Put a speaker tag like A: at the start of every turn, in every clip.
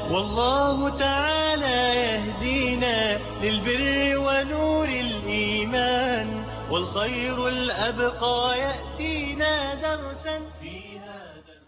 A: والله تعالى يهدينا للبر ونور الإيمان والخير الأبقى يأتينا درسا في هذا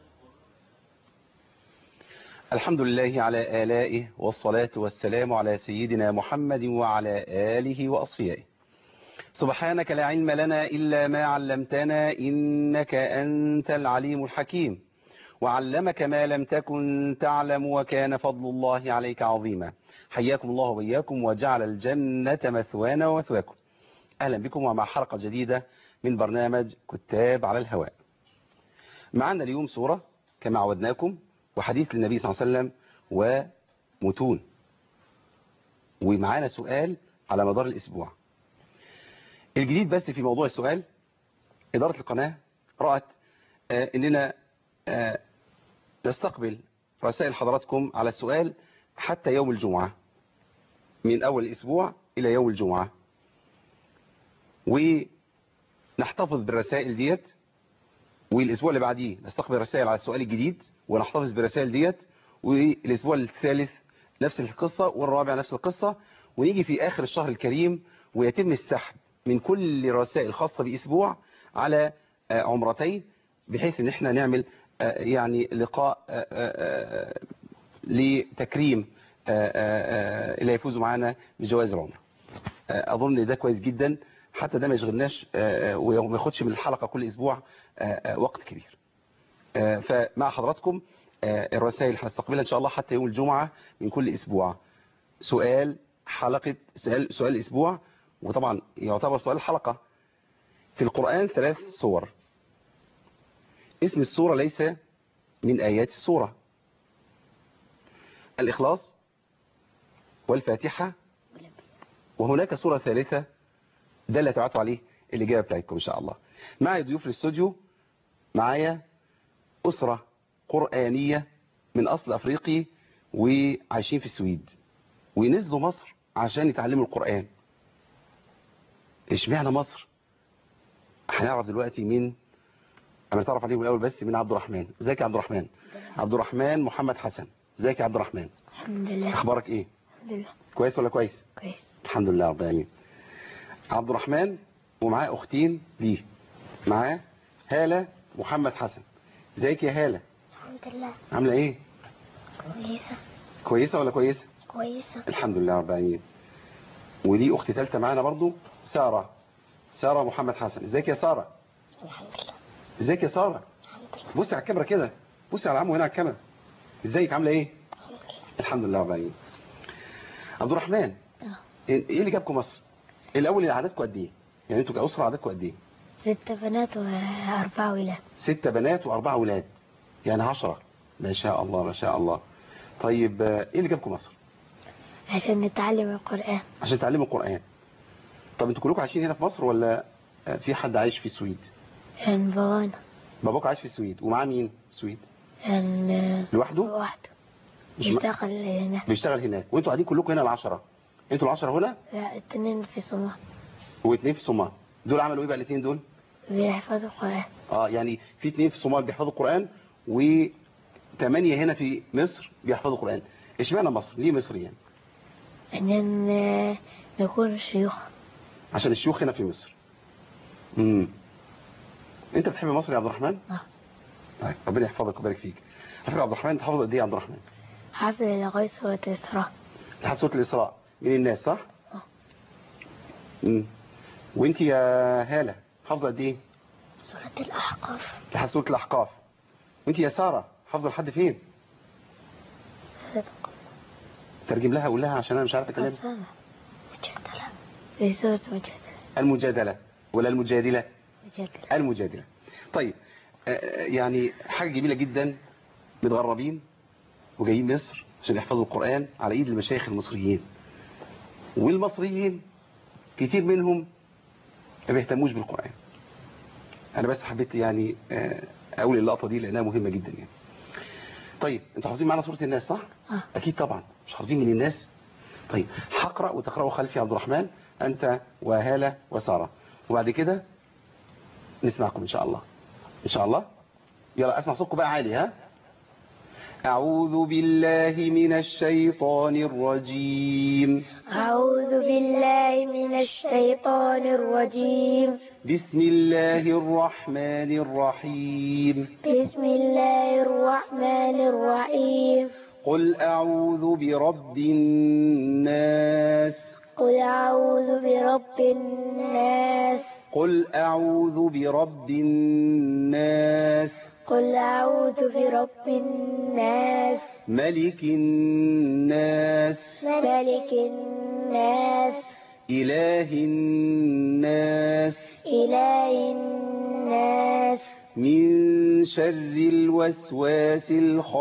B: الحمد لله على آلائه والصلاة والسلام على سيدنا محمد وعلى آله وأصفيائه سبحانك لا علم لنا إلا ما علمتنا إنك أنت العليم الحكيم وعلمك ما لم تكن تعلم وكان فضل الله عليك عظيما حياكم الله وإياكم وجعل الجنة مثوانا ومثواكم أهلا بكم ومع حلقة جديدة من برنامج كتاب على الهواء معنا اليوم سورة كما عودناكم وحديث للنبي صلى الله عليه وسلم ومتون ومعانا سؤال على مدار الأسبوع الجديد بس في موضوع السؤال إدارة القناة رأت آه إننا آه نستقبل رسائل حضراتكم على السؤال حتى يوم الجمعة من أول الأسبوع إلى يوم الجمعة ونحتفظ بالرسائل ديت والأسبوع اللي بعديه نستقبل رسائل على السؤال الجديد ونحتفظ بالرسائل ديت والأسبوع الثالث نفس القصة والرابع نفس القصة ونيجي في آخر الشهر الكريم ويتم السحب من كل رسائل خاصة بأسبوع على عمرتين بحيث ان احنا نعمل يعني لقاء لتكريم اللي يفوزوا معانا بجوائز العمر اظن ده كويس جدا حتى ده ما يشغلناش وما ياخدش من الحلقة كل اسبوع وقت كبير فمع حضراتكم الرسائل هنستقبلها ان شاء الله حتى يوم الجمعة من كل اسبوع سؤال حلقة سؤال, سؤال اسبوع وطبعا يعتبر سؤال الحلقة في القرآن ثلاث صور اسم السورة ليس من آيات السورة الإخلاص والفاتحة وهناك سورة ثالثة ده اللي هتبعتوا عليه الإجابة بتاعتكم إن شاء الله معي ضيوف الاستوديو معايا أسرة قرآنية من أصل أفريقي وعايشين في السويد ونزلوا مصر عشان يتعلموا القرآن اشمعنى مصر هنعرف دلوقتي مين انا اتعرف عليهم الاول بس من عبد الرحمن ازيك يا عبد الرحمن عبد الرحمن محمد حسن ازيك يا عبد الرحمن
C: الحمد لله
B: اخبارك ايه
C: الحمد لله
B: كويس ولا كويس
C: كويس
B: الحمد لله رب العالمين عبد الرحمن ومعاه اختين ليه معاه هالة محمد حسن ازيك يا هالة
C: الحمد لله
B: عامله ايه
C: كويسة
B: كويسه ولا كويسه
C: كويسة
B: الحمد لله رب العالمين وليه اخت ثالثه معانا برضو ساره ساره محمد حسن ازيك يا ساره
C: الحمد لله
B: ازيك يا ساره
C: الحمد لله
B: بصي على الكاميرا كده بصي على عمو هنا على الكاميرا ازيك عامله ايه الحمد لله رب العالمين عبد الرحمن
C: آه.
B: ايه اللي جابكم مصر الاول عددكم قد ايه يعني انتوا كاسره عددكم قد ايه
C: ست بنات وأربعة ولاد
B: ستة بنات واربعه اولاد يعني عشرة ما شاء الله ما شاء الله طيب آه، ايه اللي جابكم مصر
C: عشان نتعلم القرآن
B: عشان تعلموا القران طب انتوا كلكم عايشين هنا في مصر ولا آه، في حد عايش في السويد
C: عشان بابانا
B: باباك عايش في السويد ومعاه مين في السويد
C: عشان
B: لوحده
C: وحده
B: مش م-
C: يشتغل هنا
B: بيشتغل هناك وانتوا قاعدين كلكم هنا العشرة انتوا العشرة هنا
C: لا اتنين في صومال
B: واثنين في الصومال دول عملوا ايه بقى الاثنين دول
C: بيحفظوا القرآن
B: اه يعني في اثنين في الصومال بيحفظوا القرآن وثمانية هنا في مصر بيحفظوا القرآن اشمعنى مصر ليه مصر يعني
C: عشان نكون شيوخ
B: عشان الشيوخ هنا في مصر امم انت بتحب مصر يا عبد الرحمن
C: آه.
B: طيب ربنا يحفظك ويبارك فيك على فكره عبد الرحمن انت حافظ قد ايه يا عبد الرحمن
C: حافظ لغاية سورة الإسراء
B: لحد سوره الاسراء من الناس صح
C: آه.
B: امم وانت يا هاله حافظه قد ايه
C: سورة الأحقاف
B: لحد سوره الاحقاف وانت يا ساره حافظه لحد فين
C: صدق
B: ترجم لها قول لها عشان انا مش عارف اتكلم
C: مجادلة في سورة مجادلة
B: المجادله ولا المجادله
C: مجادلة
B: المجادله طيب آه، آه، يعني حاجه جميله جدا متغربين وجايين مصر عشان يحفظوا القرآن على ايد المشايخ المصريين والمصريين كتير منهم ما بيهتموش بالقرآن انا بس حبيت يعني آه، اقول اللقطة دي لانها مهمة جدا يعني طيب انتوا حافظين معانا سورة الناس صح
C: آه.
B: اكيد طبعا مش حافظين من الناس طيب هقرأ وتقرأوا خلفي يا عبد الرحمن انت وهالة وسارة وبعد كده نسمعكم ان شاء الله ان شاء الله يلا اسمع صوتكم بقى عالي ها أعوذ بالله من الشيطان الرجيم
C: أعوذ بالله من الشيطان الرجيم
B: بسم الله الرحمن الرحيم
C: بسم الله الرحمن الرحيم
B: قل أعوذ برب الناس
C: قل أعوذ برب الناس
B: قل أعوذ برب الناس
C: قل أعوذ برب الناس
B: ملك الناس
C: ملك الناس
B: إله الناس
C: إله الناس
B: من شر الوسواس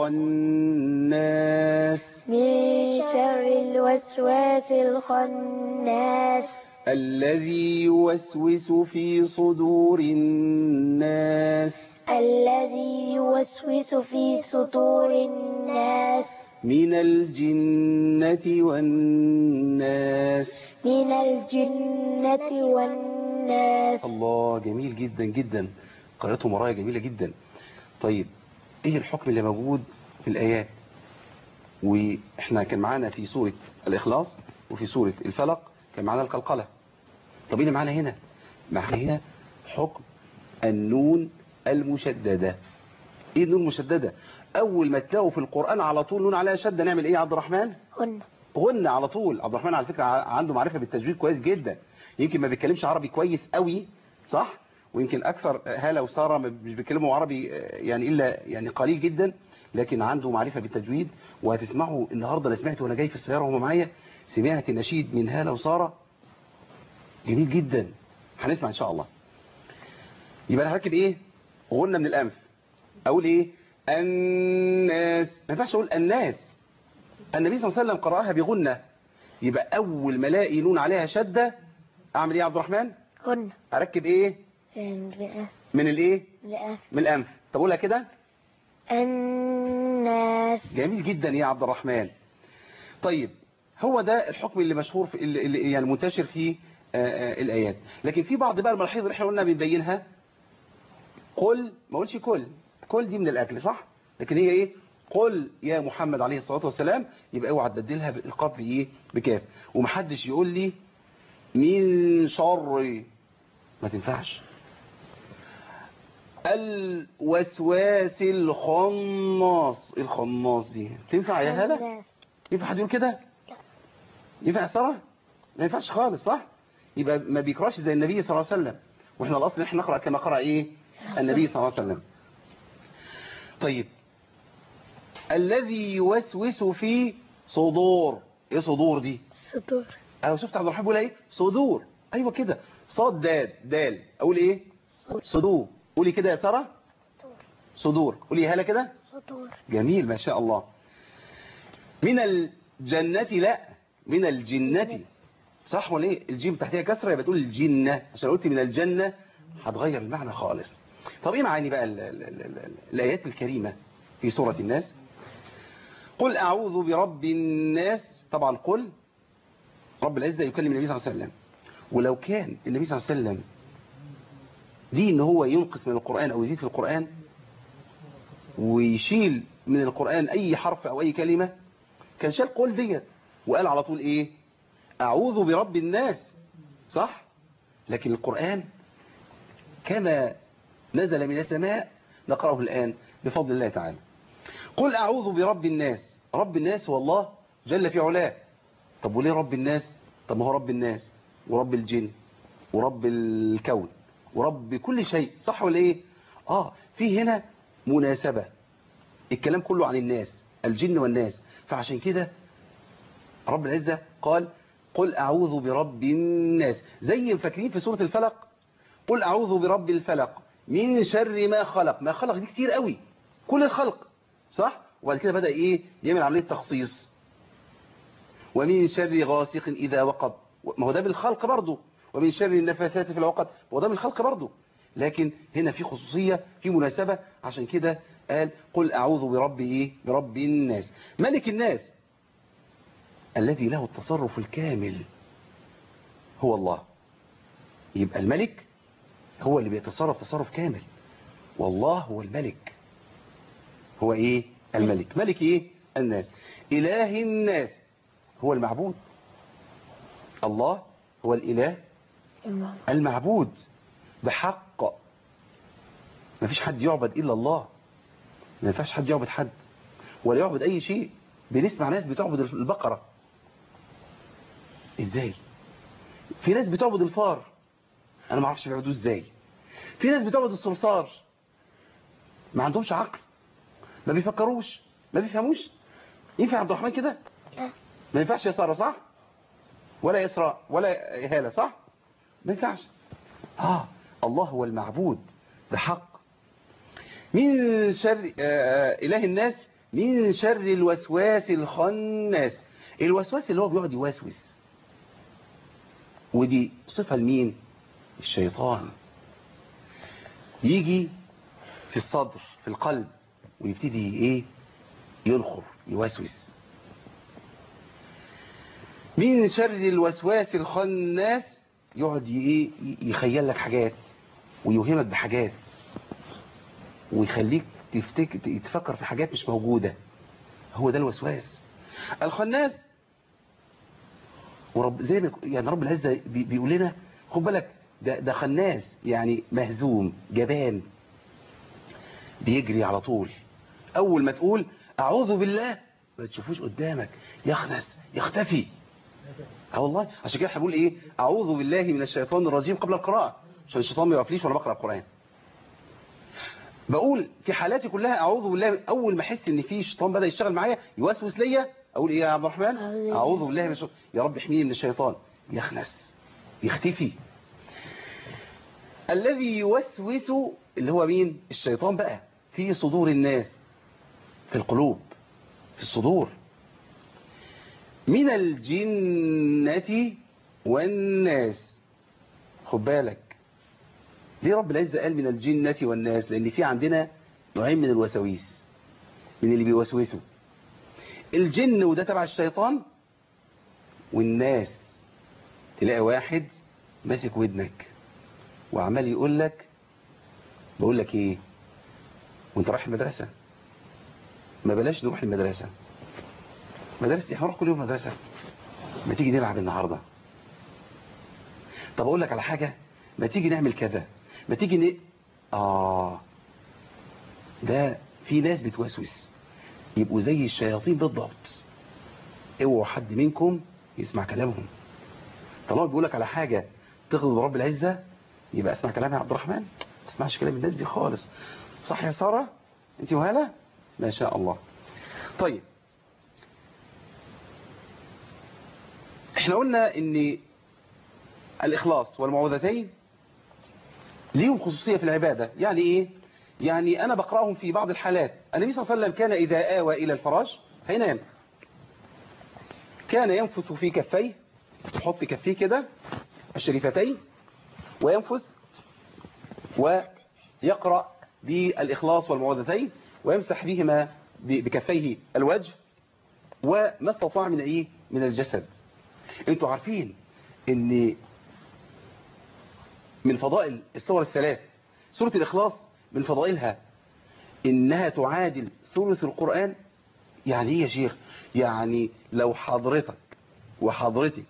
B: الخناس
C: من شر الوسواس الخناس
B: الذي يوسوس في صدور الناس
C: الذي يوسوس في صدور الناس
B: من الجنة والناس
C: من الجنة والناس
B: الله جميل جدا جدا قراءته ورايا جميلة جدا طيب ايه الحكم اللي موجود في الآيات واحنا كان معانا في سورة الإخلاص وفي سورة الفلق كان معانا القلقلة طب ايه اللي معانا هنا معانا هنا حكم النون المشددة ايه النون المشددة اول ما تلاقوا في القرآن على طول نون عليها شدة نعمل ايه يا عبد الرحمن
C: هن
B: غنى على طول عبد الرحمن على فكرة ع- عنده معرفة بالتجويد كويس جدا يمكن ما بيتكلمش عربي كويس قوي صح ويمكن اكثر هالة وسارة ما- مش بيتكلموا عربي آه، يعني الا يعني قليل جدا لكن عنده معرفة بالتجويد وهتسمعوا النهاردة انا سمعت وانا جاي في السيارة وهم معايا سمعت نشيد من هالة وسارة جميل جدا هنسمع ان شاء الله يبقى انا هركب ايه غنى من الانف اقول ايه الناس ما ينفعش اقول الناس النبي صلى الله عليه وسلم قرأها بغنى يبقى أول ما الاقي نون عليها شدة أعمل إيه يا عبد الرحمن
C: هن
B: أركب إيه من الإيه من الأنف طب أقولها كده
C: الناس
B: جميل جدا يا عبد الرحمن طيب هو ده الحكم اللي مشهور في اللي اللي يعني منتشر في آه، آه، الآيات لكن في بعض بقى الملاحظ اللي احنا قلنا بنبينها قل ما اقولش كل كل دي من الأكل صح لكن هي إيه قل يا محمد عليه الصلاة والسلام يبقى اوعى تبدلها بالإلقاب بإيه بكاف ومحدش يقول لي من شر ما تنفعش الوسواس الخناص الخناص دي تنفع يا هلا
C: الناس
B: ينفع حد يقول كده ينفع يا ساره ما ينفعش خالص صح يبقى ما بيقراش زي النبي صلى الله عليه وسلم واحنا الاصل احنا نقرا كما قرا ايه النبي صلى الله عليه وسلم طيب الذي يوسوس في صدور ايه صدور دي
C: صدور
B: انا شفت عبد الرحمن بيقول ايه صدور ايوه كده صاد دال دال اقول ايه صدور قولي كده يا ساره صدور قولي يا هلا كده
C: صدور
B: جميل ما شاء الله من الجنة لا من الجنة صح ولا ايه الجيم تحتها كسرة يبقى تقول الجنة عشان قلت من الجنة هتغير المعنى خالص طب ايه معاني بقى ال ال ال ال الآيات الكريمة في سورة الناس قل أعوذ برب الناس طبعا قل رب العزة يكلم النبي صلى الله عليه وسلم ولو كان النبي صلى الله عليه وسلم دي ان هو ينقص من القرآن او يزيد في القرآن ويشيل من القرآن أي حرف أو أي كلمة كان شال قول ديت وقال على طول إيه أعوذ برب الناس صح لكن القرآن كما نزل من السماء نقرأه الآن بفضل الله تعالى قل أعوذ برب الناس رب الناس هو الله جل في علاه طب وليه رب الناس طب ما هو رب الناس ورب الجن ورب الكون ورب كل شيء صح ولا ايه اه في هنا مناسبة الكلام كله عن الناس الجن والناس فعشان كده رب العزة قال قل أعوذ برب الناس زي فاكرين في سورة الفلق قل أعوذ برب الفلق من شر ما خلق ما خلق دي كتير قوي كل الخلق صح وبعد كده بدأ إيه يعمل عملية تخصيص ومن شر غاسق إذا وقب ما هو ده بالخلق برضه ومن شر النفاثات في العقد هو ده بالخلق برضه لكن هنا في خصوصية في مناسبة عشان كده قال قل أعوذ برب إيه برب الناس ملك الناس الذي له التصرف الكامل هو الله يبقى الملك هو اللي بيتصرف تصرف كامل والله هو الملك هو ايه الملك ملك ايه الناس اله الناس هو المعبود الله هو الاله المعبود بحق ما فيش حد يعبد الا الله ما ينفعش حد يعبد حد ولا يعبد اي شيء بنسمع ناس بتعبد البقرة ازاي في ناس بتعبد الفار انا ما اعرفش بيعبدوه ازاي في ناس بتعبد الصرصار ما عندهمش عقل ما بيفكروش ما بيفهموش ينفع عبد الرحمن كده
C: لا.
B: ما ينفعش يا ساره صح ولا اسراء ولا هاله صح ما ينفعش اه الله هو المعبود بحق من شر آه اله الناس من شر الوسواس الخناس الوسواس اللي هو بيقعد يوسوس ودي صفة لمين الشيطان يجي في الصدر في القلب ويبتدي ايه ينخر يوسوس من شر الوسواس الخناس يقعد ايه يخيل لك حاجات ويوهمك بحاجات ويخليك تفتكر تفكر في حاجات مش موجودة هو ده الوسواس الخناس ورب زي ما يعني رب العزة بي- بيقول لنا خد بالك ده ده خناس يعني مهزوم جبان بيجري على طول اول ما تقول اعوذ بالله ما تشوفوش قدامك يخنس يختفي اه والله عشان كده هنقول ايه اعوذ بالله من الشيطان الرجيم قبل القراءه عشان الشيطان ما يقفليش وانا بقرا القران بقول في حالاتي كلها اعوذ بالله اول ما احس ان في شيطان بدا يشتغل معايا يوسوس ليا اقول ايه يا عبد الرحمن
C: أعوذ بالله.
B: اعوذ بالله من الشيطان يا رب احميني من الشيطان يخنس يختفي الذي يوسوس اللي هو مين الشيطان بقى في صدور الناس في القلوب في الصدور من الجنة والناس خد بالك ليه رب العزة قال من الجنة والناس لأن في عندنا نوعين من الوساويس من اللي بيوسوسوا الجن وده تبع الشيطان والناس تلاقي واحد ماسك ودنك وعمال يقول لك بقول لك ايه وانت رايح المدرسة ما بلاش نروح المدرسة مدرسة احنا نروح كل يوم مدرسة ما تيجي نلعب النهاردة طب اقول لك على حاجة ما تيجي نعمل كذا ما تيجي ن... اه ده في ناس بتوسوس يبقوا زي الشياطين بالضبط اوعوا حد منكم يسمع كلامهم طالما بيقول لك على حاجة تغضب رب العزة يبقى اسمع كلام يا عبد الرحمن ما تسمعش كلام الناس دي خالص صح يا سارة انت وهالة ما شاء الله طيب احنا قلنا ان الاخلاص والمعوذتين ليهم خصوصية في العبادة يعني ايه يعني انا بقرأهم في بعض الحالات النبي صلى الله عليه وسلم كان اذا آوى الى الفراش هينام كان ينفث في كفيه يحط كفيه كده الشريفتين وينفث ويقرأ بالإخلاص والمعوذتين ويمسح بهما ب- بكفيه الوجه وما استطاع من ايه من الجسد انتوا عارفين ان من فضائل السور الثلاث سورة الإخلاص من فضائلها إنها تعادل ثلث القرآن يعني إيه يا شيخ يعني لو حضرتك وحضرتك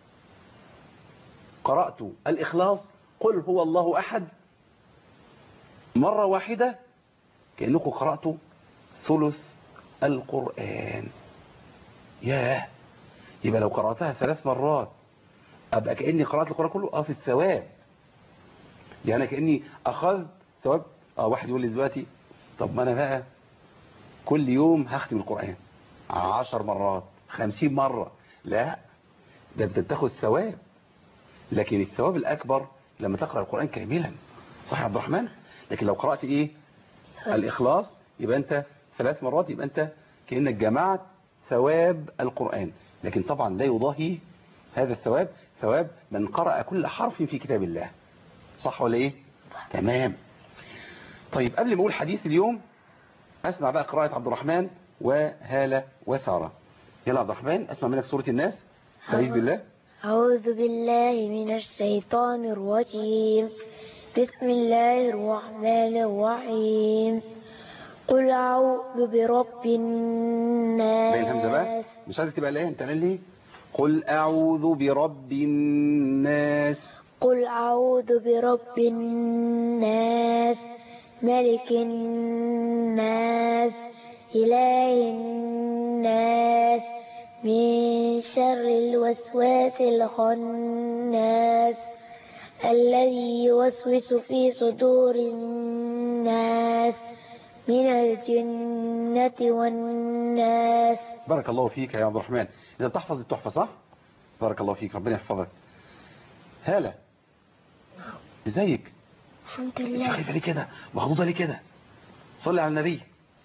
B: قرأت الإخلاص قل هو الله أحد مرة واحدة كأنكم قرأتوا ثلث القرآن ياه يبقى لو قرأتها ثلاث مرات أبقى كأني قرأت القرآن كله اه في الثواب يعني كأني أخذت ثواب اه واحد يقول لي دلوقتي طب ما أنا بقى كل يوم هختم القرآن عشر مرات خمسين مرة لا ده انت بتاخد ثواب لكن الثواب الأكبر لما تقرأ القرآن كاملا صح يا عبد الرحمن لكن لو قرأت إيه الإخلاص يبقى أنت ثلاث مرات يبقى أنت كأنك جمعت ثواب القرآن لكن طبعا لا يضاهي هذا الثواب ثواب من قرأ كل حرف في كتاب الله صح ولا إيه تمام طيب قبل ما أقول حديث اليوم أسمع بقى قراءة عبد الرحمن وهالة وسارة يلا عبد الرحمن أسمع منك سورة الناس استعيذ بالله
C: أعوذ بالله من الشيطان الرجيم بسم الله الرحمن الرحيم قل أعوذ برب الناس
B: باين الهمزة بقى مش عايز تبقى ليه انت ليه قل اعوذ برب الناس
C: قل أعوذ برب الناس ملك الناس إله الناس من شر الوسواس الخناس الذي يوسوس في صدور الناس من الجنة والناس
B: بارك الله فيك يا عبد الرحمن انت بتحفظ التحفة صح بارك الله فيك ربنا يحفظك هالة ازيك
C: الحمد
B: انت
C: لله
B: خايفة ليه كده مخضوضة ليه كده صلي على النبي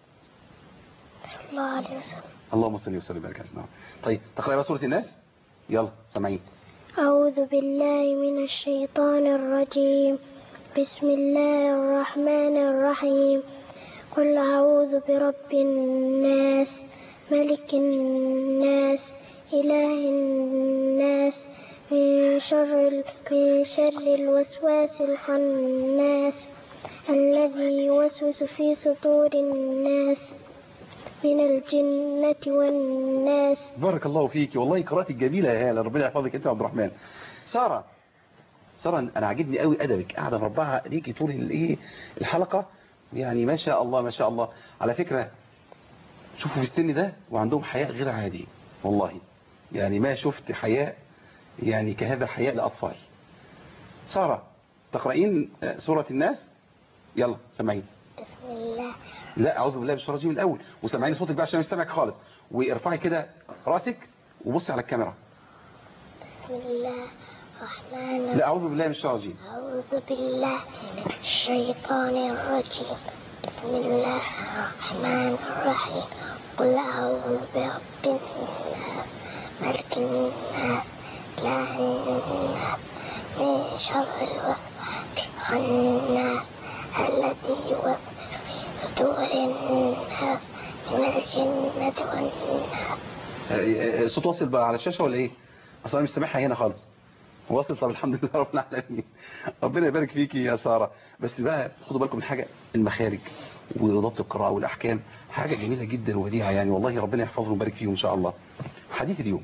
C: صلى الله عليه وسلم
B: اللهم صل وسلم وبارك على سيدنا طيب تقرأ بقى سورة الناس يلا سامعين
C: أعوذ بالله من الشيطان الرجيم بسم الله الرحمن الرحيم قل أعوذ برب الناس ملك الناس إله الناس من شر ال- من شر الوسواس الخناس الذي يوسوس في صدور الناس من الجنة والناس
B: بارك الله فيك والله قراءتك جميلة يا هالة ربنا يحفظك انت يا عبد الرحمن سارة سارة انا عاجبني قوي ادبك قاعدة مربعة ليكي طول الايه الحلقة يعني ما شاء الله ما شاء الله على فكرة شوفوا في السن ده وعندهم حياء غير عادي والله يعني ما شفت حياء يعني كهذا الحياء لأطفال سارة تقرأين آه، سورة الناس يلا سامعين
C: بسم الله
B: لا اعوذ بالله من الشيطان الرجيم الاول وسامعيني صوتك بقى عشان مش سامعك خالص وارفعي كده راسك وبصي على الكاميرا
C: بسم الله الرحمن
B: لا اعوذ بالله من الشيطان الرجيم
C: أعوذ بالله من الشيطان الرجيم بسم الله الرحمن الرحيم قل أعوذ برب الناس ملك الناس إله الناس من شر الوسواس الخناس الذي يوسوس في صدور الناس من الجنة والناس
B: آه، آه، الصوت واصل بقى على الشاشه ولا ايه اصلا مش سامعها هنا خالص واصل طب الحمد لله رب العالمين ربنا يبارك فيكي يا ساره بس بقى خدوا بالكم من حاجه المخارج وضبط القراءه والاحكام حاجه جميله جدا وبديعه يعني والله ربنا يحفظهم ويبارك فيهم ان شاء الله حديث اليوم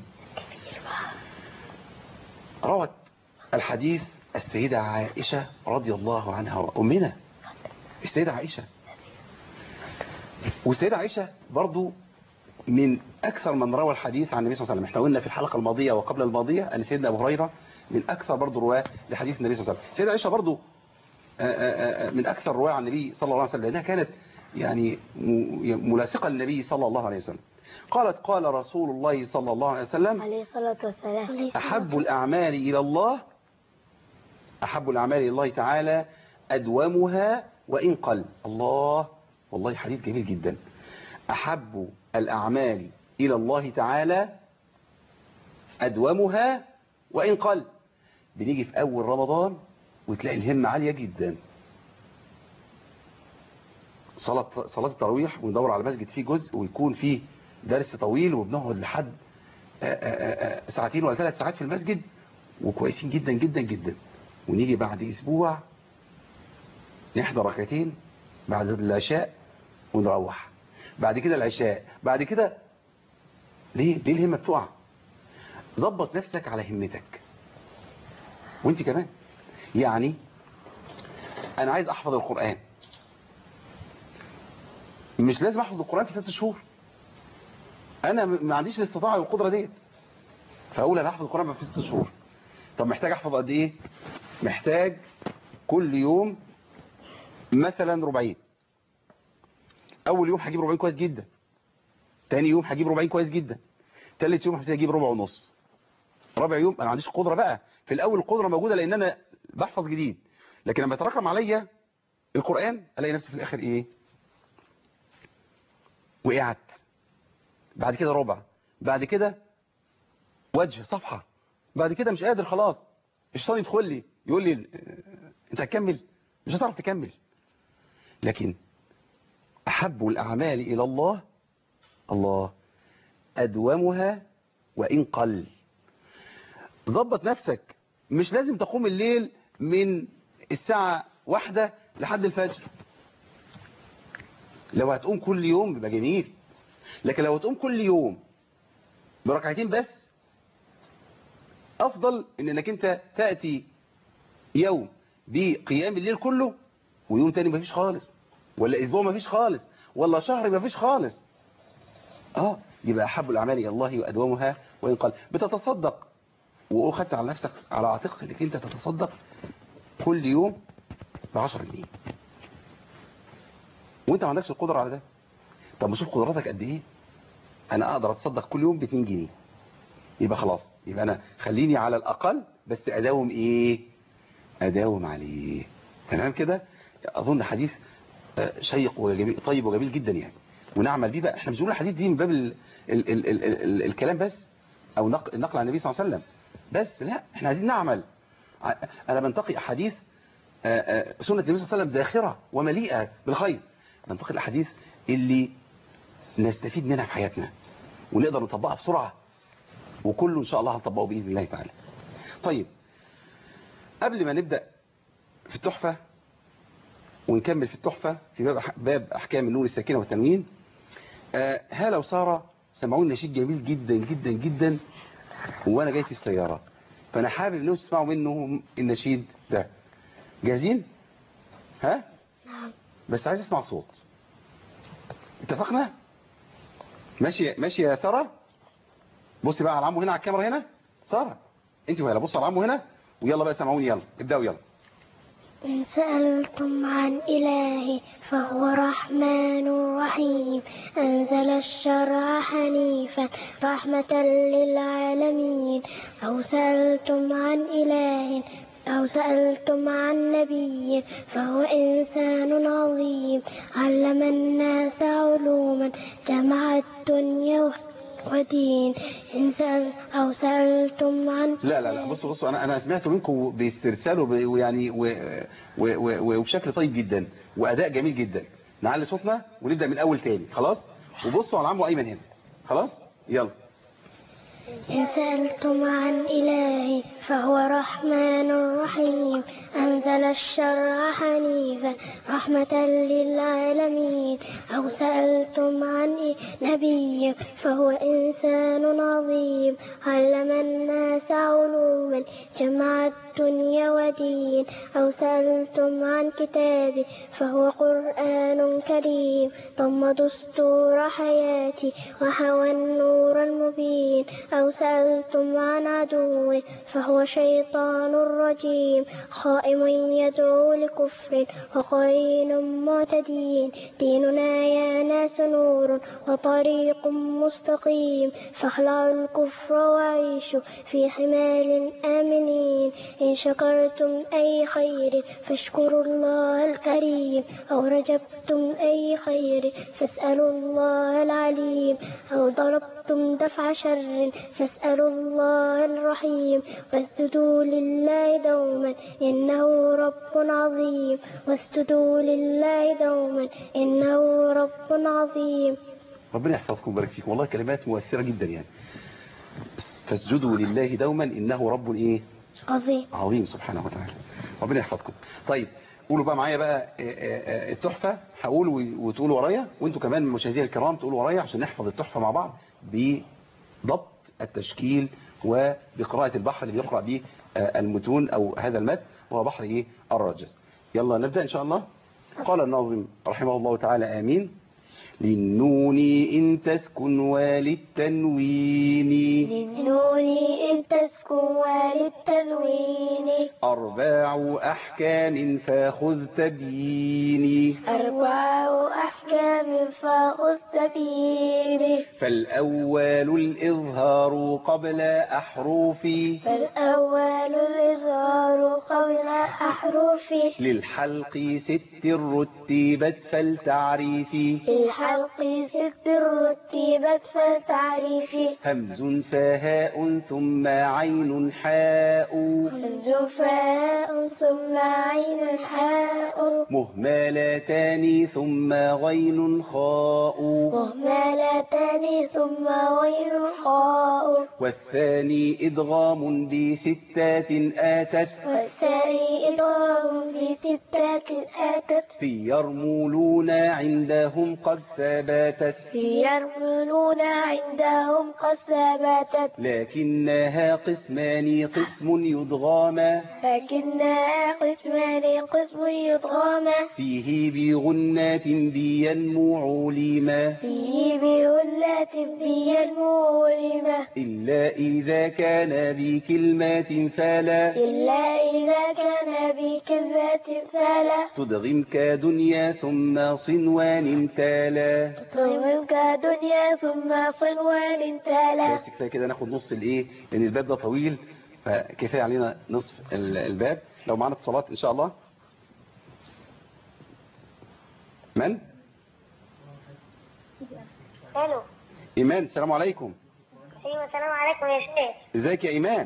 B: روت الحديث السيدة عائشة رضي الله عنها أمنا السيدة عائشة والسيدة عائشة برضو من أكثر من روى الحديث عن النبي صلى الله عليه وسلم احنا قلنا في الحلقة الماضية وقبل الماضية أن سيدنا أبو هريرة من أكثر برضو رواة لحديث النبي صلى الله عليه وسلم السيدة عائشة برضو آه، آه، آه، من أكثر رواة عن النبي صلى الله عليه وسلم لأنها كانت يعني م- ملاصقة للنبي صلى الله عليه وسلم قالت قال رسول الله صلى الله عليه وسلم
C: عليه الصلاة والسلام
B: أحب الأعمال إلى الله أحب الأعمال إلى الله تعالى أدومها وإن قل الله والله حديث جميل جدا أحب الأعمال إلى الله تعالى أدومها وإن قل بنيجي في أول رمضان وتلاقي الهمة عالية جدا صلاة صلاة التراويح وندور على مسجد فيه جزء ويكون فيه درس طويل وبنقعد لحد آه، آه، آه، ساعتين ولا ثلاث ساعات في المسجد وكويسين جدا جدا جدا ونيجي بعد اسبوع نحضر ركعتين بعد العشاء ونروح بعد كده العشاء بعد كده ليه ليه الهمه بتقع ظبط نفسك على همتك وانت كمان يعني انا عايز احفظ القران مش لازم احفظ القران في ست شهور انا م- ما عنديش الاستطاعه والقدره ديت فاقول انا هحفظ القران في ست شهور طب محتاج احفظ قد ايه محتاج كل يوم مثلا ربعين اول يوم هجيب ربعين كويس جدا تاني يوم هجيب ربعين كويس جدا تالت يوم هبتدي اجيب ربع ونص رابع يوم انا ما عنديش قدره بقى في الاول القدره موجوده لان انا بحفظ جديد لكن لما يتراكم عليا القران الاقي نفسي في الاخر ايه وقعت بعد كده ربع بعد كده وجه صفحة بعد كده مش قادر خلاص الشيطان يدخل لي يقول لي آه، انت هتكمل مش هتعرف تكمل لكن أحب الأعمال إلى الله الله أدومها وإن قل ظبط نفسك مش لازم تقوم الليل من الساعة واحدة لحد الفجر لو هتقوم كل يوم يبقى جميل لكن لو هتقوم كل يوم بركعتين بس افضل من انك انت تأتي يوم بقيام الليل كله ويوم تاني مفيش خالص ولا اسبوع مفيش خالص ولا شهر مفيش خالص اه يبقى احب الاعمال الى الله وادومها وان قال بتتصدق واخدت على نفسك على عاتقك انك انت تتصدق كل يوم ب 10 جنيه وانت ما عندكش القدره على ده طب ما شوف قدراتك قد ايه انا اقدر اتصدق كل يوم ب 2 جنيه يبقى خلاص يبقى انا خليني على الاقل بس اداوم ايه اداوم عليه تمام كده اظن حديث آه، شيق وجميل طيب وجميل جدا يعني ونعمل بيه بقى احنا مش بنقول الحديث دي من باب ال ال ال ال ال ال الكلام بس او نقل, نقل عن النبي صلى الله عليه وسلم بس لا احنا عايزين نعمل ع- انا بنتقي احاديث آه، آه، سنة النبي صلى الله عليه وسلم زاخرة ومليئة بالخير ننتقي الاحاديث اللي نستفيد منها في حياتنا ونقدر نطبقها بسرعة وكله ان شاء الله هنطبقه باذن الله تعالى طيب قبل ما نبدأ في التحفة ونكمل في التحفة في باب أح- باب احكام النون الساكنة والتنوين آه، هالة وسارة سمعوني نشيد جميل جدا جدا جدا وانا جاي في السيارة فانا حابب انكم تسمعوا منهم النشيد ده جاهزين ها
C: نعم
B: بس عايز اسمع صوت اتفقنا ماشي ماشي يا سارة بصي بقى على عمو هنا على الكاميرا هنا سارة انت وهلا بص على عمو هنا ويلا بقى سمعوني يلا ابداوا يلا
C: إن سألتم عن إله فهو رحمن رحيم أنزل الشرع حنيفا رحمة للعالمين أو سألتم عن إله أو سألتم عن نبي فهو إنسان عظيم علم الناس علوما جمع الدنيا ودين إن سأل أو سألتم عن
B: لا لا لا بصوا بصوا انا انا سمعت منكم باسترسال وب- ويعني و- و- و- وبشكل طيب جدا واداء جميل جدا نعلي صوتنا ونبدا من الاول تاني خلاص وبصوا على عمو ايمن هنا خلاص يلا
C: إن سألتم عن إله فهو رحمن رحيم أنزل الشرع حنيفا رحمة للعالمين أو سألتم عن نبي فهو إنسان عظيم علم الناس علوما جمع الدنيا ودين أو سألتم عن كتاب فهو قرآن كريم ضم دستور حياتي وهوى النور المبين أو سألتم عن عدو فهو شيطان رجيم خائم يدعو لكفر وقرين معتدين ديننا يا ناس نور وطريق مستقيم فاخلعوا الكفر وعيشوا في حمال آمنين إن شكرتم أي خير فاشكروا الله الكريم أو رجبتم أي خير فاسألوا الله العليم أو ضربتم دفع شر فاسألوا الله الرحيم واسجدوا لله دوما إنه رب عظيم واسجدوا لله دوما إنه رب عظيم
B: ربنا يحفظكم ويبارك فيكم والله كلمات مؤثرة جدا يعني فاسجدوا لله دوما انه رب ايه
C: عظيم
B: عظيم سبحانه وتعالى ربنا يحفظكم طيب قولوا بقى معايا بقى آه، آه، آه، التحفة هقول و- وتقولوا ورايا وانتوا كمان مشاهدينا الكرام تقولوا ورايا عشان نحفظ التحفة مع بعض بضبط التشكيل وبقراءة البحر اللي بيقرأ به آه، المتون او هذا المتن وهو بحر ايه الرجز يلا نبدأ ان شاء الله قال الناظم رحمه الله تعالى آمين للنون إن تسكن وللتنوين
C: للنون إن تسكن وللتنوين
B: أرباع أحكام فخذ تبييني
C: أربع أحكام فخذ تبيين
B: فالأول الإظهار قبل أحرفي
C: فالأول الإظهار قبل أحرف
B: للحلق ست رتبت فلتعريفي
C: الحلق ست رتبت فتعريف
B: همز فهاء ثم عين حاء
C: جفاء ثم عين حاء
B: مهملتان ثم غين خاء
C: مهملتان ثم غير خاء
B: والثاني إدغام بستات آتت
C: والثاني إضرام بستات آتت
B: في يرمولون عندهم قد ثبتت
C: يرملون عندهم قد ثبتت
B: لكنها قسمان قسم يدغاما
C: لكنها قسمان قسم يضغم
B: فيه بغنات ذي ينمو عليما
C: فيه بهلة بي المؤلمة
B: إلا إذا كان بكلمات فلا
C: إلا إذا كان بكلمة فلا
B: تدغم كدنيا ثم صنوان تالا
C: تضمك دنيا ثم صنوان تالا
B: بس كفايه كده ناخد نص الايه لان الباب ده طويل فكفايه علينا نصف ال- الباب لو معانا اتصالات ان شاء الله من
C: الو
B: ايمان السلام عليكم
C: ايوه السلام عليكم يا شيخ
B: ازيك يا ايمان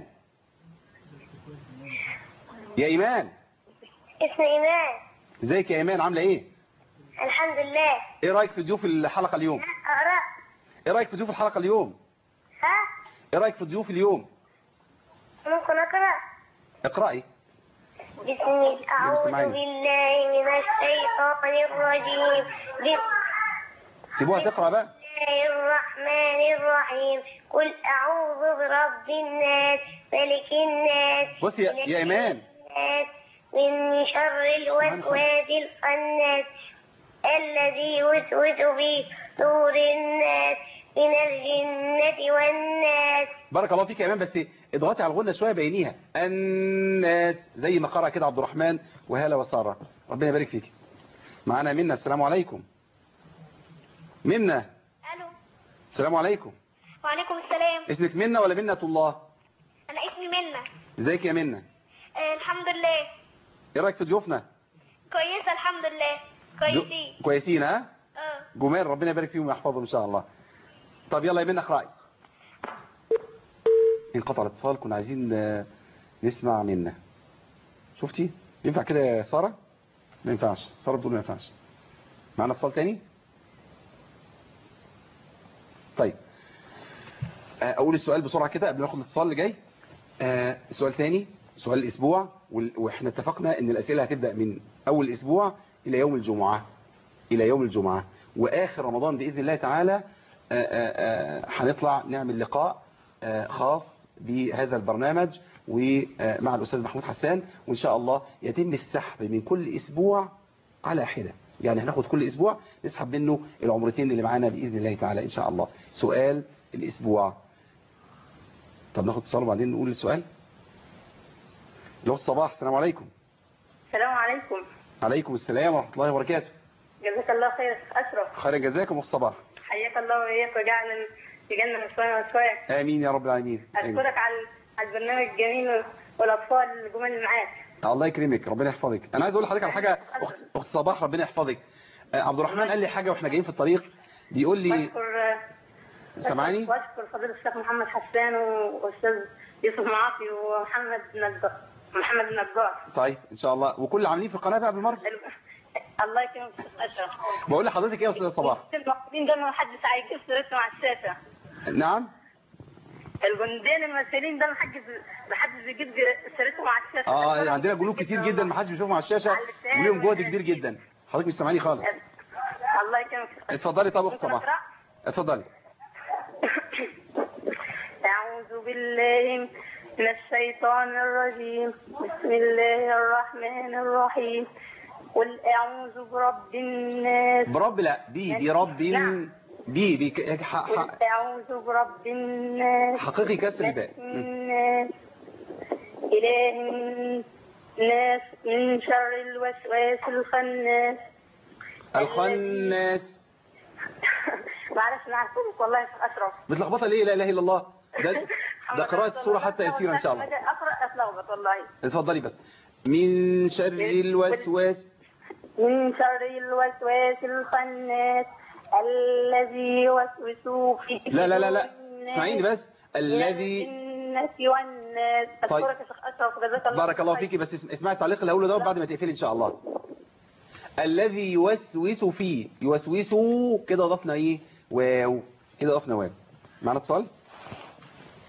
B: يا ايمان
C: اسمي ايمان
B: ازيك يا ايمان عامله ايه
C: الحمد لله
B: ايه رايك في ضيوف الحلقه اليوم
C: اقرا
B: ايه رايك في ضيوف الحلقه اليوم
C: ها
B: ايه رايك في ضيوف اليوم
C: ممكن اقرا
B: اقراي
C: بسم الله اعوذ
B: سامعيني.
C: بالله من الشيطان الرجيم بسم
B: سيبوها تقرا بقى
C: الله الرحمن الرحيم قل اعوذ برب الناس ملك الناس
B: بص يا- يا إيمان.
C: الناس من شر الوسواس الخناس الذي يوسوس في صدور الناس من الجنة والناس
B: بارك الله فيك يا ايمان بس اضغطي على الغنه شويه بينيها الناس زي ما قرأ كده عبد الرحمن وهاله وساره ربنا يبارك فيك معانا منى السلام عليكم منى
C: الو
B: السلام عليكم
C: وعليكم السلام
B: اسمك منى ولا منة الله
C: انا اسمي منى
B: ازيك يا منى
C: آه الحمد لله
B: ايه رايك في ضيوفنا
C: كويسة الحمد لله
B: جو- كويسين ها
C: اه
B: جمال ربنا يبارك فيهم ويحفظهم ان شاء الله طب يلا يا منى اقراي انقطع الاتصال كنا عايزين آه، نسمع منى شفتي ينفع كده يا ساره ما ينفعش ساره بتقول ما ينفعش معانا اتصال تاني طيب آه، اقول السؤال بسرعه كده قبل ما اخد الاتصال اللي جاي آه، سؤال تاني سؤال الاسبوع وال- واحنا اتفقنا ان الاسئله هتبدا من اول اسبوع الى يوم الجمعه الى يوم الجمعه واخر رمضان باذن الله تعالى آه، آه، آه، هنطلع نعمل لقاء آه، خاص بهذا البرنامج ومع الاستاذ محمود حسان وان شاء الله يتم السحب من كل اسبوع على حده يعني هناخد كل اسبوع نسحب منه العمرتين اللي معانا باذن الله تعالى ان شاء الله سؤال الاسبوع طب ناخد اتصال وبعدين نقول السؤال الاخت صباح السلام عليكم
D: السلام عليكم
B: عليكم السلام ورحمه الله وبركاته
D: جزاك الله خير أشرف
B: خير جزاكم اخت صباح
D: حياك الله وإياك وجعلنا يجعلنا شوية وشوية
B: امين يا رب العالمين آمين.
D: أشكرك على على البرنامج الجميل والأطفال الجمال اللي معاك
B: الله يكرمك ربنا يحفظك انا عايز اقول لحضرتك على حاجه اخت اخت صباح ربنا يحفظك آه، عبد الرحمن قال لي حاجه واحنا جايين في الطريق بيقول لي
D: وأشكر
B: سامعاني
D: وأشكر فضيلة الشيخ محمد حسان وأستاذ يوسف معاطي ومحمد نجار محمد النجار
B: طيب ان شاء الله وكل اللي عاملين في القناه بقى بالمره
D: الله يكرمك أستاذ أشرف
B: بقول لحضرتك ايه يا استاذ صباح
D: الممثلين دول ما حدش هيجيب سيرتهم على الشاشة
B: نعم
D: الجندين الممثلين ده ما حدش ما حدش بيجيب سيرتهم على الشاشة
B: اه عندنا جنود كتير جدا ما حدش بيشوفهم على الشاشه وليهم جهد كبير جدا حضرتك مش سامعاني خالص
D: الله يكرمك
B: اتفضلي طب اخت
D: ممكن
B: صباح
D: أقرأ؟
B: اتفضلي
D: أعوذ بالله من الشيطان الرجيم بسم الله الرحمن الرحيم قل أعوذ برب الناس
B: برب لا بي بي رب
D: نعم.
B: بي بي ك- ح-
D: قل
B: ح-
D: أعوذ برب الناس
B: حقيقي كسر الباء
D: ملك
B: م.
D: الناس إله الناس من شر الوسواس الخناس
B: الخناس
D: معلش انا عارفك والله يا أستاذ اشرف
B: متلخبطه ليه لا اله الا الله ده ده قراءه السوره حتى يسير ان شاء الله
D: اقرا اتلخبط والله
B: اتفضلي بس من شر الوسواس
D: من شر الوسواس الخناس الذي يوسوس في
B: لا لا لا لا
D: الناس
B: اسمعيني بس
D: من
B: الذي
D: الجنة والناس
B: طيب.
D: أشكرك يا شيخ أشرف جزاك الله
B: بارك الله
D: خير.
B: فيكي بس اسم- اسمعي التعليق اللي هقوله ده بعد ما تقفلي ان شاء الله الذي يوسوس فيه يوسوس كده ضفنا ايه واو كده ضفنا واو معنا اتصال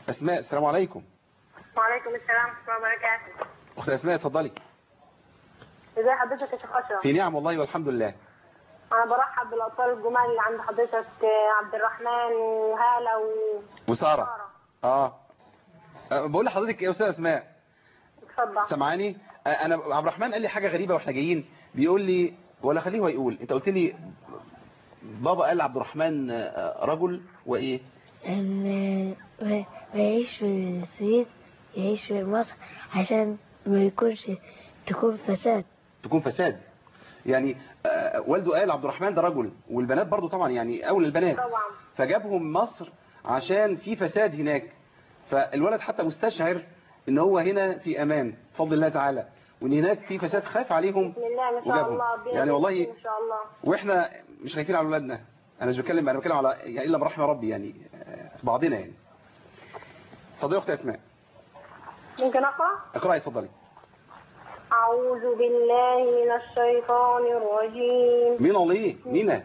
B: أسماء السلام عليكم
D: وعليكم السلام ورحمة الله وبركاته
B: أخت أسماء اتفضلي
D: ازي حضرتك يا شيخ أشرف
B: في نعم والله والحمد لله
D: أنا برحب بالأطفال الجمال اللي عند حضرتك آه، عبد الرحمن وهالة و...
B: وسارة آه أه، بقول لحضرتك يا أستاذ أسماء
D: اتفضل
B: سامعاني أه، أنا عبد الرحمن قال لي حاجة غريبة وإحنا جايين بيقول لي ولا خليه هو يقول أنت قلت لي بابا قال عبد الرحمن أه، رجل وإيه
E: ان ما ما يعيش في السويد يعيش في مصر عشان ما يكونش تكون فساد
B: تكون فساد يعني آه، والده قال عبد الرحمن ده رجل والبنات برضو طبعا يعني اول البنات
D: طبعا
B: فجابهم مصر عشان في فساد هناك فالولد حتى مستشعر ان هو هنا في امان بفضل الله تعالى وان هناك في فساد خاف عليهم
D: بسم الله ما شاء
B: وجابهم.
D: الله بينا
B: يعني والله
D: ما شاء الله
B: واحنا مش خايفين على اولادنا انا مش بتكلم انا بتكلم على يعني الا من رحم ربي يعني آه، بعضنا يعني اتفضلي يا اختي اسماء
D: ممكن أقرأ؟
B: اقراي اتفضلي
D: أعوذ بالله من الشيطان الرجيم
B: مين الله مينا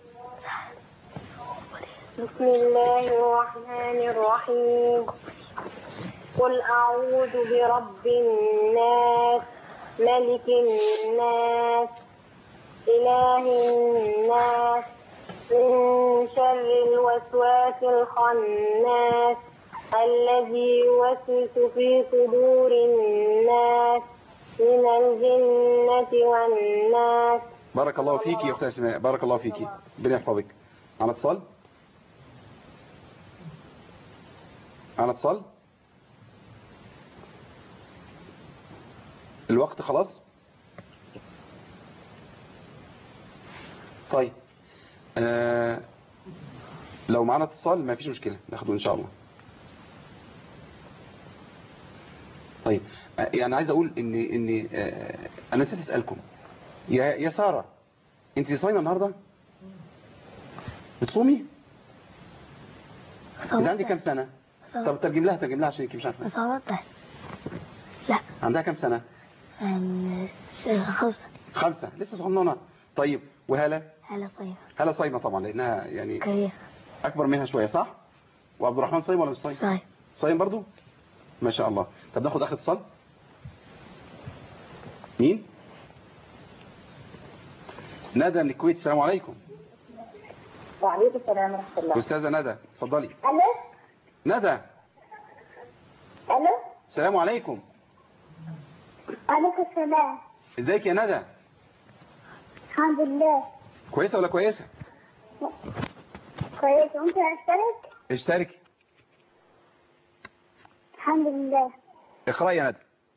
D: بسم الله الرحمن الرحيم قل أعوذ برب الناس ملك الناس إله الناس من شر الوسواس الخناس الذي يوسوس في صدور الناس من الجنة والناس
B: بارك الله فيكي يا اختي اسماء بارك الله فيكي ربنا يحفظك على اتصال على اتصال الوقت خلاص طيب آه لو معنا اتصال ما فيش مشكلة ناخده ان شاء الله طيب آه يعني عايز اقول ان ان آه انا نسيت اسالكم يا يا ساره انت صايمه النهارده بتصومي انت عندك كام سنه طب ترجم لها ترجم لها عشان يمكن مش عارفه
E: صوتها لا
B: عندها كام سنه
E: عن خمسة
B: خمسة لسه صغننه طيب وهاله
E: على طيب
B: هاله صايمه طبعا لانها يعني
E: كيف
B: اكبر منها شويه صح وعبد الرحمن صايم ولا مش صايم
E: صحيح
B: صايم برضو ما شاء الله طب ناخد اخر اتصال مين ندى من الكويت السلام عليكم
D: وعليكم السلام ورحمة الله
B: استاذه ندى اتفضلي
D: ألو
B: ندى
D: ألو
B: السلام عليكم
D: عليكم السلام
B: ازيك يا ندى
D: الحمد لله
B: كويسه ولا كويسه
D: كويس ممكن أشترك
B: اشتركي
D: الحمد لله
B: اقرأي يا ندى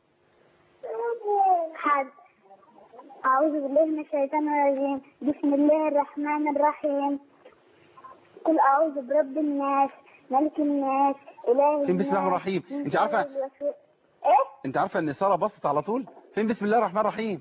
D: حد أعوذ بالله من الشيطان الرجيم بسم الله الرحمن الرحيم قل أعوذ برب الناس ملك الناس إله
B: فين بسم الله الرحمن الرحيم؟
D: من
B: أنت عارفة-
D: شر الوسواس- إيه؟
B: انت عارفه ان ساره بصت على طول فين بسم الله الرحمن الرحيم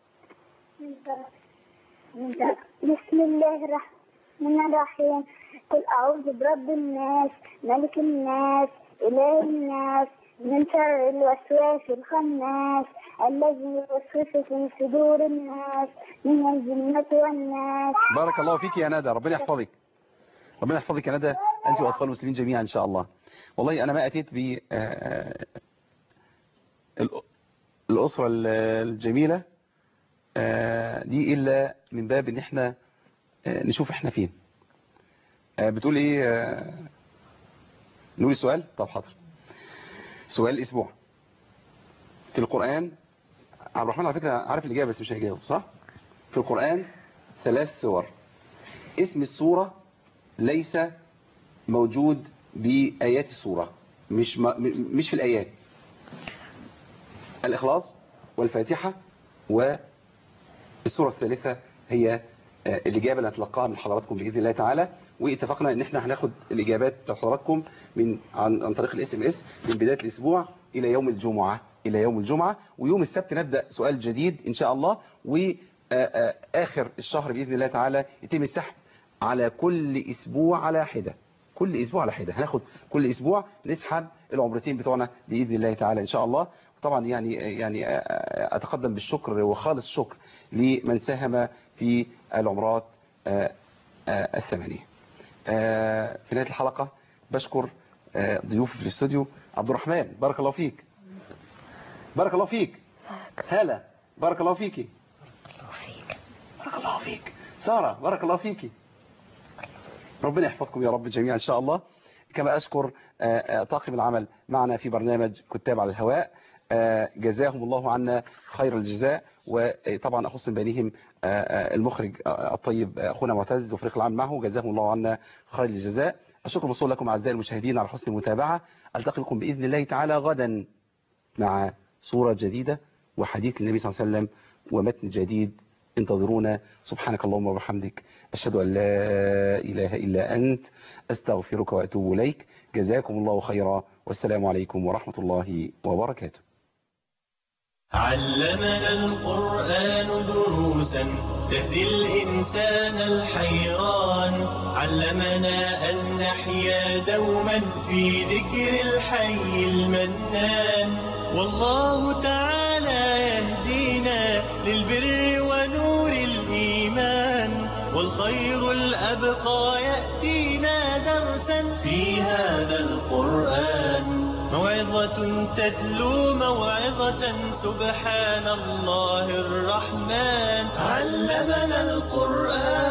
D: بسم الله الرحمن الرحيم قل أعوذ برب الناس ملك الناس إله الناس من شر الوسواس الخناس الذي يوسوس في صدور الناس من الجنة والناس
B: بارك الله فيك يا ندى ربنا يحفظك ربنا يحفظك يا ندى انت واطفال المسلمين جميعا ان شاء الله والله انا ما اتيت ب آه، الأ- الاسره ال- الجميله آه، دي الا من باب ان احنا آه، نشوف احنا فين آه، بتقول ايه آه، نقول السؤال طب حاضر سؤال الاسبوع في القرآن عبد الرحمن على فكرة عارف الإجابة بس مش هيجاوب صح في القرآن ثلاث سور اسم السورة ليس موجود بآيات السورة مش م- مش في الآيات الإخلاص والفاتحة والسورة الثالثة هي آه، الإجابة اللي هتلقاها من حضراتكم بإذن الله تعالى واتفقنا ان احنا هناخد الإجابات بتاعت حضراتكم من عن, عن طريق الاس ام اس من بداية الأسبوع إلى يوم الجمعة إلى يوم الجمعة ويوم السبت نبدأ سؤال جديد إن شاء الله وآخر الشهر بإذن الله تعالى يتم السحب على كل أسبوع على حدة كل أسبوع على حدة هناخد كل أسبوع نسحب العمرتين بتوعنا بإذن الله تعالى إن شاء الله طبعا يعني يعني أتقدم بالشكر وخالص الشكر لمن ساهم في العمرات آه، آه، الثمانية آه، في نهاية الحلقة بشكر آه، ضيوفي في الاستوديو عبد الرحمن بارك الله فيك بارك الله فيك هلا بارك الله فيكي بارك الله فيك سارة بارك الله فيكي ربنا يحفظكم يا رب جميعا إن شاء الله كما أشكر آه، آه، طاقم العمل معنا في برنامج كتاب على الهواء آه، جزاهم الله عنا خير الجزاء وطبعا أخص من بينهم آه، آه، المخرج آه، الطيب آه، أخونا معتز وفريق العمل معه جزاهم الله عنا خير الجزاء الشكر موصول لكم أعزائي المشاهدين على حسن المتابعة ألتقي بكم بإذن الله تعالى غدا مع صورة جديدة وحديث النبي صلى الله عليه وسلم ومتن جديد انتظرونا سبحانك اللهم وبحمدك أشهد أن لا إله إلا أنت أستغفرك وأتوب إليك جزاكم الله خيرا والسلام عليكم ورحمة الله وبركاته
A: علمنا القرآن دروسا تهدي الإنسان الحيران علمنا أن نحيا دوما في ذكر الحي المنان والله تعالى يهدينا للبر ونور الإيمان والخير الأبقى يأتينا درسا في هذا القرآن موعظة تتلو موعظة سبحان الله الرحمن علمنا القرآن